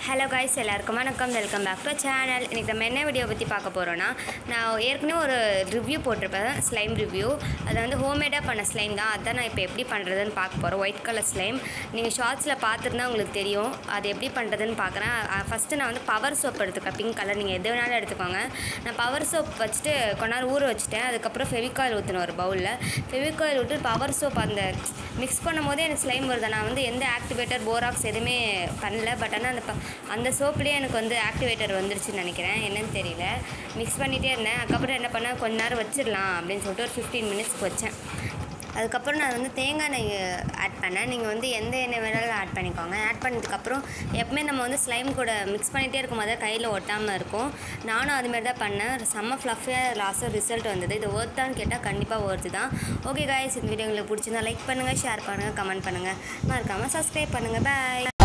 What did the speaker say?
hello guys எல்லாருக்கும் வணக்கம் welcome back to channel இன்றைக்கி நம்ம என்ன வீடியோ பற்றி பார்க்க போகிறோன்னா நான் ஏற்கனவே ஒரு ரிவ்யூ போட்டிருப்பேன் ஸ்லைம் ரிவ்யூ அதை வந்து ஹோம்மேடாக பண்ண ஸ்லைம் தான் அதான் நான் இப்போ எப்படி பண்ணுறதுன்னு பார்க்க போகிறோம் ஒயிட் கலர் ஸ்லைம் நீங்கள் ஷார்ட்ஸில் பார்த்துருந்தா உங்களுக்கு தெரியும் அது எப்படி பண்ணுறதுன்னு பார்க்குறேன் ஃபஸ்ட்டு நான் வந்து பவர் சோப் எடுத்துக்கேன் பிங்க் கலர் நீங்கள் எது வேணாலும் எடுத்துக்கோங்க நான் பவர் சோப் வச்சுட்டு கொஞ்ச நேரம் ஊற வச்சுட்டேன் அதுக்கப்புறம் ஃபெவிகாயில் ஊற்றணும் ஒரு பவுலில் ஃபெவிகாயில் விட்டு பவர் சோப் அந்த மிக்ஸ் பண்ணும் போதே எனக்கு ஸ்லைம் வருது நான் வந்து எந்த ஆக்டிவேட்டர் போராக்ஸ் எதுவுமே பண்ணல பட் ஆனால் அந்த ப- அந்த சோப்லேயே எனக்கு வந்து ஆக்டிவேட்டர் வந்துருச்சுன்னு நினைக்கிறேன் என்னன்னு தெரியல மிக்ஸ் பண்ணிகிட்டே இருந்தேன் அதுக்கப்புறம் என்ன பண்ணேன் கொஞ்ச நேரம் வச்சிடலாம் அப்படின்னு சொல்லிட்டு ஒரு ஃபிஃப்டீன் மினிட்ஸ்க்கு வச்சேன் அதுக்கப்புறம் நான் வந்து தேங்காய் எண்ணெய் ஆட் பண்ணேன் நீங்கள் வந்து எந்த எண்ணெய் வேணாலும் ஆட் பண்ணிக்கோங்க ஆட் பண்ணதுக்கப்புறம் எப்பவுமே நம்ம வந்து ஸ்லைம் கூட மிக்ஸ் பண்ணிகிட்டே இருக்கும் போது கையில் ஒட்டாமல் இருக்கும் நானும் அதுமாரி தான் பண்ணேன் செம்ம ஃப்ளஃபியாக லாஸ்ட்டாக ரிசல்ட் வந்தது இது ஒர்த்தான்னு கேட்டால் கண்டிப்பாக ஒர்த்து தான் ஓகே காய்ஸ் இந்த வீடியோ உங்களுக்கு பிடிச்சிருந்தா லைக் பண்ணுங்கள் ஷேர் பண்ணுங்கள் கமெண்ட் பண்ணுங்கள் மறக்காமல் சப்ஸ்கிரைப் பண்ணுங்கள் பாய்